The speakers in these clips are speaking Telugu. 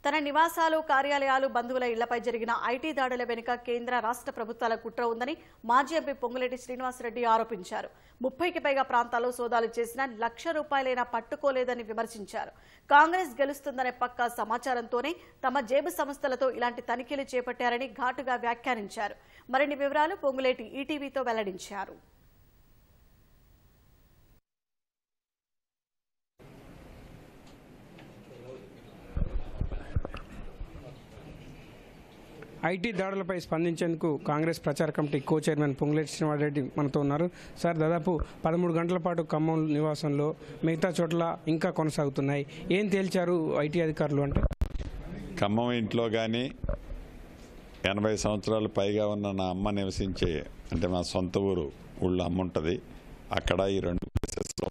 తన నివాసాలు కార్యాలయాలు బంధువుల ఇళ్లపై జరిగిన ఐటీ దాడుల వెనుక కేంద్ర రాష్ట్ర ప్రభుత్వాల కుట్ర ఉందని మాజీ ఎంపీ పొంగులేటి శ్రీనివాసరెడ్డి ఆరోపించారు ముప్పైకి పైగా ప్రాంతాల్లో సోదాలు చేసినా లక్ష రూపాయలైనా పట్టుకోలేదని విమర్శించారు కాంగ్రెస్ గెలుస్తుందనే పక్కా సమాచారంతోనే తమ జేబు సంస్థలతో ఇలాంటి తనిఖీలు చేపట్టారని ఘాటుగా వ్యాఖ్యానించారు మరిన్ని వివరాలు పొంగులేటి ఈటీవీతో వెల్లడించారు ఐటీ దాడులపై స్పందించేందుకు కాంగ్రెస్ ప్రచార committee co chairman Ponguleti Srinivasa Reddy మనతో ఉన్నారు సార్ దాదాపు పదమూడు గంటల పాటు ఖమ్మం నివాసంలో మిగతా చోట్ల ఇంకా కొనసాగుతున్నాయి ఏం తేల్చారు ఐటీ అధికారులు అంటే ఖమ్మం ఇంట్లో కానీ ఎనభై సంవత్సరాలు పైగా ఉన్న నా అమ్మ నివసించే అంటే మా సొంత ఊరు ఊళ్ళో అమ్మ ఉంటుంది అక్కడ ఈ రెండు ప్లేసెస్లో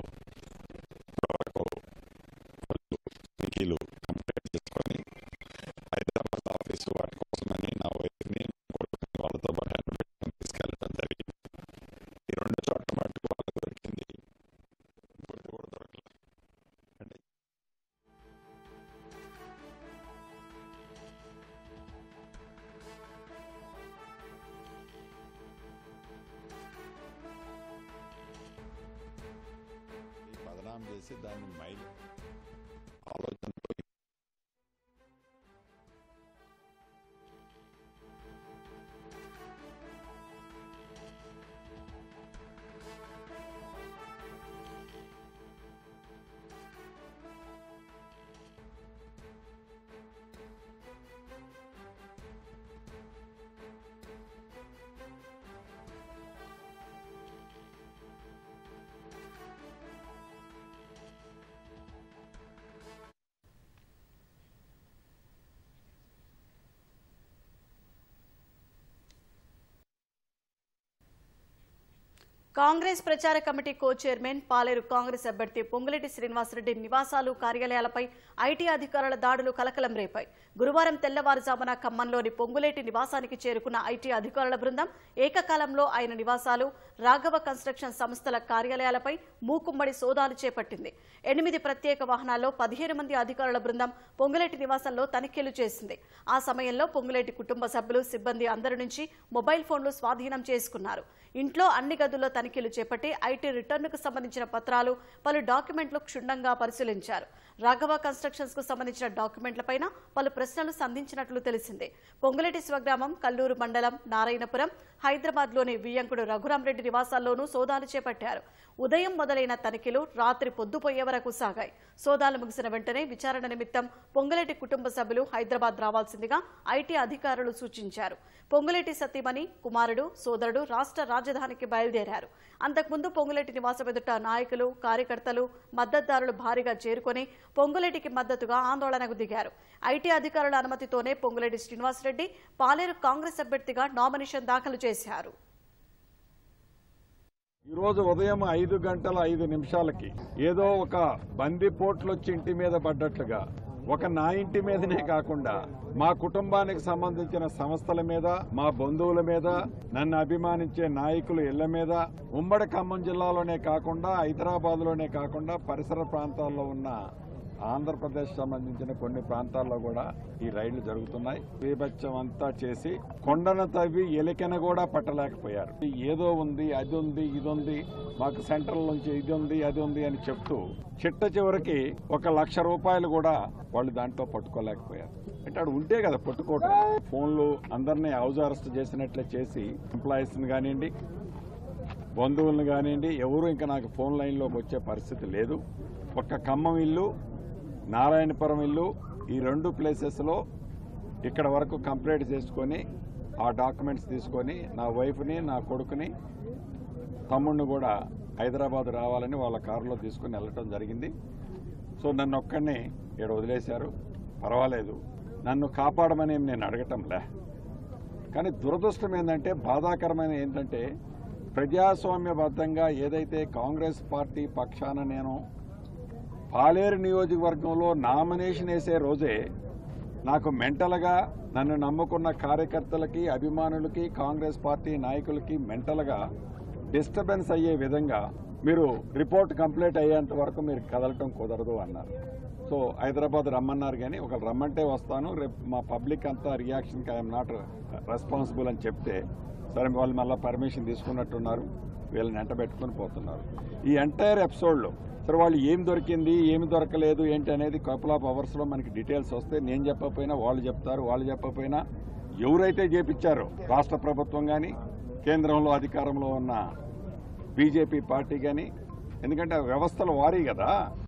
తనిఖీలు కంప్లీట్ చేసుకొని హైదరాబాద్ ఆఫీసు వాటి కోసమని నా వైఫ్ని కొడుకుని వాళ్ళతో పాటు హ్యాండ్ పెట్టుకొని తీసుకెళ్ళడం జరిగింది ఈ రెండు చోట్ల మటుకు వాళ్ళకి దొరికింది ఇంకోటి కూడా దొరకలేదు అంటే ఈ బదనాం చేసి దాన్ని మైల్ ఆలోచనతో కాంగ్రెస్ ప్రచార committee co chairman Paleru Congress అభ్యర్థి పొంగులేటి శ్రీనివాసరెడ్డి నివాసాలు కార్యాలయాలపై ఐటీ అధికారుల దాడులు కలకలం రేపాయి గురువారం తెల్లవారుజామున ఖమ్మంలోని పొంగులేటి నివాసానికి చేరుకున్న ఐటీ అధికారుల బృందం ఏకకాలంలో ఆయన నివాసాలు రాఘవ కన్స్ట్రక్షన్ సంస్థల కార్యాలయాలపై మూకుమ్మడి సోదాలు చేపట్టింది ఎనిమిది ప్రత్యేక వాహనాల్లో పదిహేను మంది అధికారుల బృందం పొంగులేటి నివాసంలో తనిఖీలు చేసింది ఆ సమయంలో పొంగులేటి కుటుంబ సభ్యులు సిబ్బంది అందరి నుంచి మొబైల్ ఫోన్లు స్వాధీనం చేసుకున్నారు ఇంట్లో అన్ని గదుల్లో తనిఖీలు చేపట్టి ఐటీ రిటర్నుకు సంబంధించిన పత్రాలు పలు డాక్యుమెంట్లు క్షుణ్ణంగా పరిశీలించారు రాఘవ కన్స్ట్రక్షన్స్ కు సంబంధించిన డాక్యుమెంట్లపైన పలు ప్రశ్నలు సంధించినట్లు తెలిసింది పొంగులేటి స్వగ్రామం కల్లూరు మండలం నారాయణపురం హైదరాబాద్లోని వియ్యంకుడు రఘురామరెడ్డి నివాసాల్లోనూ సోదాలు చేపట్టారు ఉదయం మొదలైన తనిఖీలు రాత్రి పొద్దుపోయే వరకు సాగాయి సోదాలు ముగిసిన వెంటనే విచారణ నిమిత్తం పొంగులేటి కుటుంబ సభ్యులు హైదరాబాద్ రావాల్సిందిగా ఐటీ అధికారులు సూచించారు పొంగులేటి సతీమణి కుమారుడు సోదరుడు రాష్ట్ర రాజధానికి బయలుదేరారు అంతకుముందు పొంగులేటి నివాసం ఎదుట నాయకులు కార్యకర్తలు మద్దతుదారులు భారీగా చేరుకొని పొంగులేటికి మద్దతుగా ఆందోళనకు దిగారు ఐటీ అధికారుల అనుమతితోనే పొంగులేటి శ్రీనివాసరెడ్డి పాలేరు కాంగ్రెస్ అభ్యర్థిగా నామినేషన్ దాఖలు చేశారు ఈరోజు ఉదయం ఐదు గంటల ఐదు నిమిషాలకి ఏదో ఒక బందిపోట్లు వచ్చి ఇంటి మీద పడ్డట్లుగా ఒక నా ఇంటి మీదనే కాకుండా మా కుటుంబానికి సంబంధించిన సంస్థల మీద మా బంధువుల మీద నన్ను అభిమానించే నాయకుల ఇళ్ల మీద ఉమ్మడి ఖమ్మం జిల్లాలోనే కాకుండా హైదరాబాద్ లోనే కాకుండా పరిసర ప్రాంతాల్లో ఉన్న ఆంధ్రప్రదేశ్ సంబంధించిన కొన్ని ప్రాంతాల్లో కూడా ఈ రైళ్లు జరుగుతున్నాయి బీభత్సం అంతా చేసి కొండను తవ్వి ఎలికెన కూడా పట్టలేకపోయారు ఏదో ఉంది అది ఉంది ఇది ఉంది మాకు సెంట్రల్ నుంచి ఇది ఉంది అది ఉంది అని చెప్తూ చిట్ట చివరికి ఒక లక్ష రూపాయలు కూడా వాళ్ళు దాంట్లో పట్టుకోలేకపోయారు అంటే అక్కడ ఉంటే కదా పట్టుకోవటం ఫోన్లు అందరినీ హౌస్ అరెస్ట్ చేసినట్లే చేసి ఎంప్లాయీస్ని కానివ్వండి బంధువులను కానివ్వండి ఎవరు ఇంకా నాకు ఫోన్ లైన్లోకి వచ్చే పరిస్థితి లేదు ఒక్క ఖమ్మం ఇల్లు నారాయణపురం ఇల్లు ఈ రెండు ప్లేసెస్లో ఇక్కడ వరకు కంప్లీట్ చేసుకొని ఆ డాక్యుమెంట్స్ తీసుకొని నా వైఫ్ని నా కొడుకుని తమ్ముడిని కూడా హైదరాబాద్ రావాలని వాళ్ళ కారులో తీసుకుని వెళ్ళటం జరిగింది సో నన్ను ఒక్కడిని ఇక్కడ వదిలేశారు పర్వాలేదు నన్ను కాపాడమని నేను అడగటంలే కానీ దురదృష్టం ఏంటంటే బాధాకరమైన ఏంటంటే ప్రజాస్వామ్యబద్ధంగా ఏదైతే కాంగ్రెస్ పార్టీ పక్షాన నేను పాలేరు నియోజకవర్గంలో నామినేషన్ వేసే రోజే నాకు మెంటల్గా నన్ను నమ్ముకున్న కార్యకర్తలకి అభిమానులకి కాంగ్రెస్ పార్టీ నాయకులకి మెంటల్గా డిస్టర్బెన్స్ అయ్యే విధంగా మీరు రిపోర్ట్ కంప్లీట్ అయ్యేంత వరకు మీరు కదలటం కుదరదు అన్నారు సో హైదరాబాద్ రమ్మన్నారు కానీ ఒకళ్ళు రమ్మంటే వస్తాను రేపు మా పబ్లిక్ అంతా రియాక్షన్కి ఐఎమ్ నాట్ రెస్పాన్సిబుల్ అని చెప్తే సరే వాళ్ళు మళ్ళీ పర్మిషన్ తీసుకున్నట్టున్నారు వీళ్ళని ఎంట పెట్టుకొని పోతున్నారు ఈ ఎంటైర్ ఎపిసోడ్లో సరే వాళ్ళు ఏం దొరికింది ఏమి దొరకలేదు ఏంటి అనేది కపుల్ ఆఫ్ అవర్స్లో మనకి డీటెయిల్స్ వస్తే నేను చెప్పకపోయినా వాళ్ళు చెప్తారు వాళ్ళు చెప్పకపోయినా ఎవరైతే చేపించారో రాష్ట్ర ప్రభుత్వం కానీ కేంద్రంలో అధికారంలో ఉన్న బీజేపీ పార్టీ కానీ ఎందుకంటే ఆ వ్యవస్థల వారీ కదా